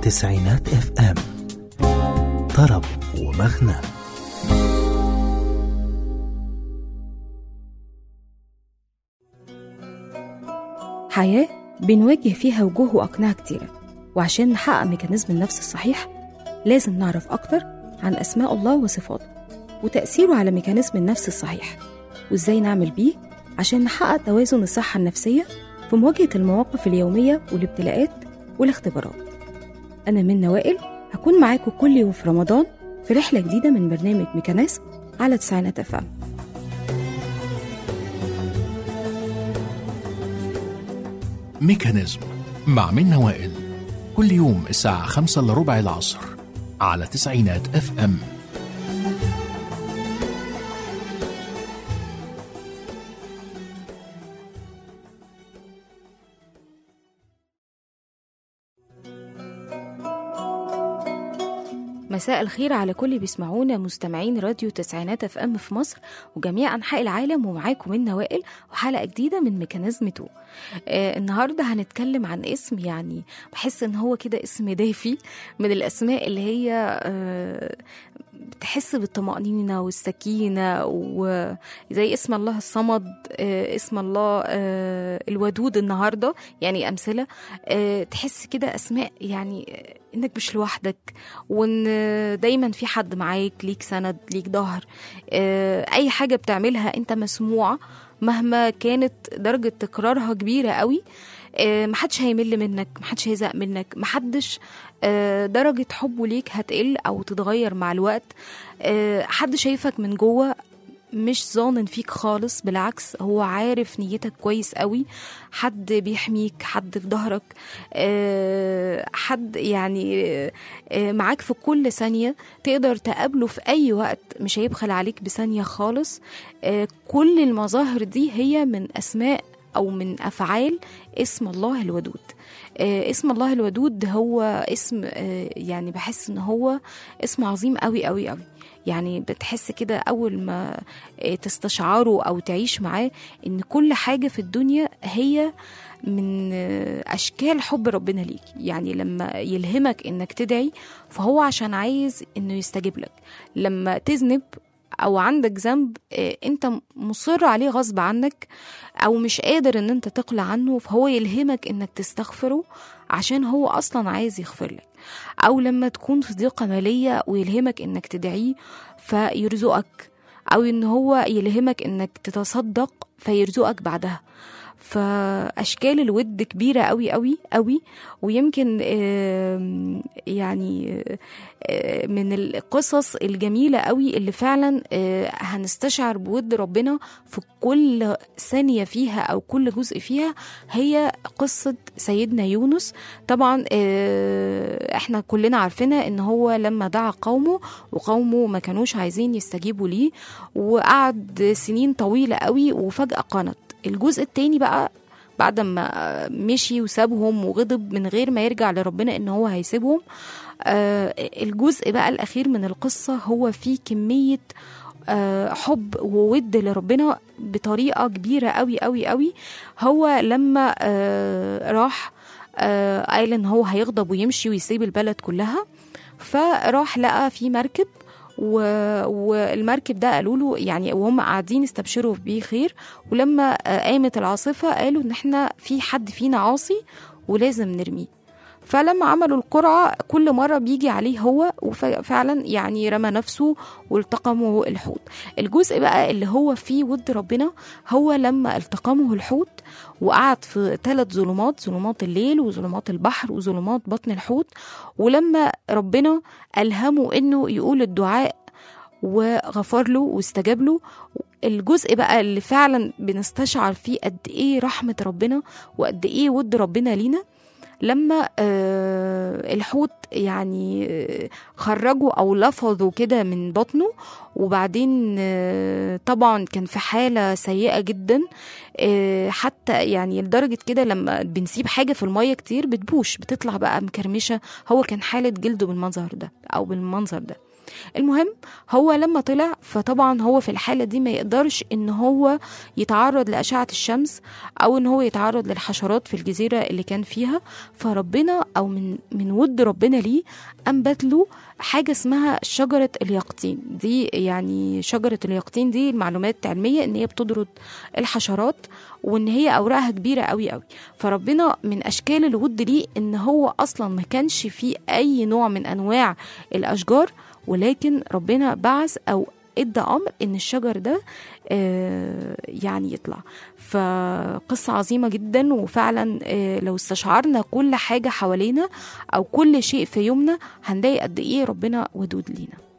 تسعينات اف ام طرب ومغنى حياة بنواجه فيها وجوه وأقنعة كتيرة وعشان نحقق ميكانيزم النفس الصحيح لازم نعرف أكتر عن أسماء الله وصفاته وتأثيره على ميكانيزم النفس الصحيح وإزاي نعمل بيه عشان نحقق توازن الصحة النفسية في مواجهة المواقف اليومية والابتلاءات والاختبارات أنا من وائل هكون معاكم كل يوم في رمضان في رحلة جديدة من برنامج ميكانيزم على تسعينات أفهم ميكانيزم مع منى وائل كل يوم الساعة خمسة إلا ربع العصر على تسعينات اف ام مساء الخير على كل بيسمعونا مستمعين راديو تسعينات اف ام في مصر وجميع انحاء العالم ومعاكم من وائل وحلقه جديده من ميكانيزم 2 آه النهارده هنتكلم عن اسم يعني بحس ان هو كده اسم دافي من الاسماء اللي هي آه بتحس بالطمأنينة والسكينة وزي اسم الله الصمد آه، اسم الله آه، الودود النهاردة يعني أمثلة آه، تحس كده أسماء يعني آه، إنك مش لوحدك وإن آه، دايما في حد معاك ليك سند ليك ظهر آه، أي حاجة بتعملها أنت مسموع مهما كانت درجة تكرارها كبيرة قوي آه، محدش هيمل منك محدش هيزهق منك محدش آه، درجة حبه ليك هتقل أو تتغير مع الوقت آه، حد شايفك من جوه مش ظانن فيك خالص بالعكس هو عارف نيتك كويس قوي حد بيحميك حد في ظهرك آه، حد يعني آه، معاك في كل ثانية تقدر تقابله في أي وقت مش هيبخل عليك بثانية خالص آه، كل المظاهر دي هي من أسماء أو من أفعال اسم الله الودود آه، اسم الله الودود هو اسم آه، يعني بحس ان هو اسم عظيم قوي قوي قوي يعني بتحس كده اول ما آه، تستشعره او تعيش معاه ان كل حاجه في الدنيا هي من آه، اشكال حب ربنا ليك يعني لما يلهمك انك تدعي فهو عشان عايز انه يستجيب لك لما تذنب او عندك ذنب آه، انت مصر عليه غصب عنك او مش قادر ان انت تقلع عنه فهو يلهمك انك تستغفره عشان هو اصلا عايز يغفر لك او لما تكون في ضيقه ماليه ويلهمك انك تدعيه فيرزقك او ان هو يلهمك انك تتصدق فيرزقك بعدها فاشكال الود كبيره قوي قوي قوي ويمكن آم، يعني آه، من القصص الجميله قوي اللي فعلا آه، هنستشعر بود ربنا في كل ثانيه فيها او كل جزء فيها هي قصه سيدنا يونس طبعا آه، احنا كلنا عارفينها ان هو لما دعا قومه وقومه ما كانوش عايزين يستجيبوا ليه وقعد سنين طويله قوي وفجاه قنط الجزء التاني بقى بعد ما مشي وسابهم وغضب من غير ما يرجع لربنا ان هو هيسيبهم آه، الجزء بقى الاخير من القصه هو فيه كميه آه، حب وود لربنا بطريقه كبيره قوي قوي قوي هو لما آه، راح آه، قال ان هو هيغضب ويمشي ويسيب البلد كلها فراح لقى في مركب و... والمركب ده قالوا له يعني وهم قاعدين استبشروا بيه خير ولما آه، قامت العاصفه قالوا ان احنا في حد فينا عاصي ولازم نرميه فلما عملوا القرعة كل مرة بيجي عليه هو وفعلا يعني رمى نفسه والتقمه الحوت الجزء بقى اللي هو فيه ود ربنا هو لما التقمه الحوت وقعد في ثلاث ظلمات ظلمات الليل وظلمات البحر وظلمات بطن الحوت ولما ربنا ألهمه إنه يقول الدعاء وغفر له واستجاب له الجزء بقى اللي فعلا بنستشعر فيه قد ايه رحمة ربنا وقد ايه ود ربنا لينا لما آه الحوت يعني آه، خرجوا او لفظوا كده من بطنه وبعدين آه طبعا كان في حاله سيئه جدا آه حتى يعني لدرجه كده لما بنسيب حاجه في الميه كتير بتبوش بتطلع بقى مكرمشه هو كان حاله جلده بالمنظر ده او بالمنظر ده المهم هو لما طلع فطبعا هو في الحالة دي ما يقدرش ان هو يتعرض لأشعة الشمس او ان هو يتعرض للحشرات في الجزيرة اللي كان فيها فربنا او من من ود ربنا ليه انبت له حاجة اسمها شجرة اليقطين دي يعني شجرة اليقطين دي المعلومات علمية ان هي بتطرد الحشرات وان هي اوراقها كبيرة قوي قوي فربنا من اشكال الود ليه ان هو اصلا ما كانش فيه اي نوع من انواع الاشجار ولكن ربنا بعث او ادى امر ان الشجر ده آه، يعني يطلع فقصة عظيمة جدا وفعلا آه، لو استشعرنا كل حاجة حوالينا او كل شيء في يومنا هنلاقي قد ايه ربنا ودود لينا